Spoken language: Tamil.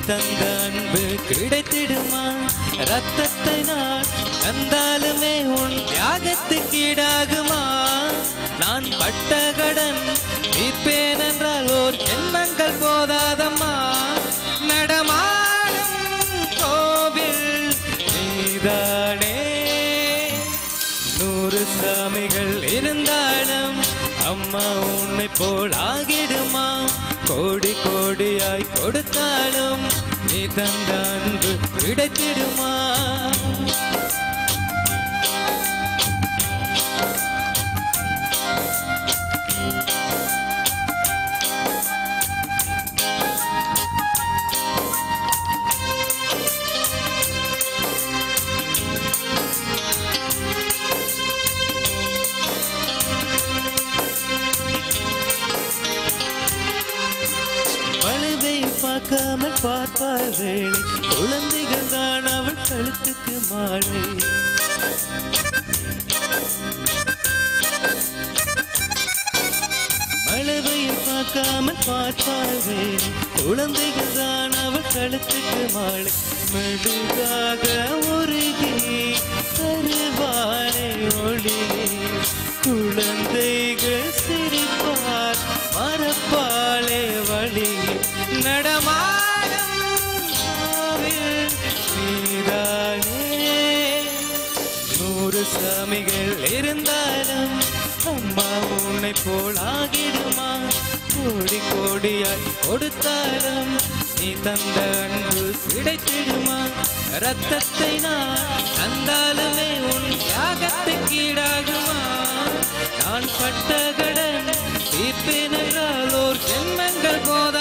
தந்த அன்பு கிடைத்திடுமா ரத்தத்தை நான் தந்தாலுமே உன் தியாகத்துக்கு ஈடாகுமா நான் பட்ட கடன் தீர்ப்பேன் என்றால் ஓர் ஜென்மங்கள் போதாதம்மா நடமாடும் கோவில் நீதானே நூறு சாமிகள் இருந்தாலும் அம்மா உன்னை போல் ஆகிடுமா கோடி கோடியாய் கொடுத்தாலும் நீ தந்த அன்பு கிடைத்திடுமா வலுவை பார்க்காமல் பார்ப்பார் வேளை குழந்தைகள் தான் அவள் கழுத்துக்கு மாலை மழவையை பார்க்காமல் பார்ப்பார் வேளை குழந்தைகள் தான் அவள் கழுத்துக்கு மாலை மெழுகாக உருகி தருவாரை ஒளி குழந்தைகள் சிரிப்பார் மறப்பாளே வழி நடமாடும் கோவில் நீதானே நூறு சாமிகள் இருந்தாலும் அம்மா உன்னை போல் ஆகிடுமா கோடி கோடியாய் கொடுத்தாலும் நீ தந்த அன்பு கிடைத்திடுமா ரத்தத்தை நான் தந்தாலுமே உன் தியாகத்துக்கு ஈடாகுமா நான் பட்ட கடன் தீர்ப்பேன் என்றால் ஓர் ஜென்மங்கள் போத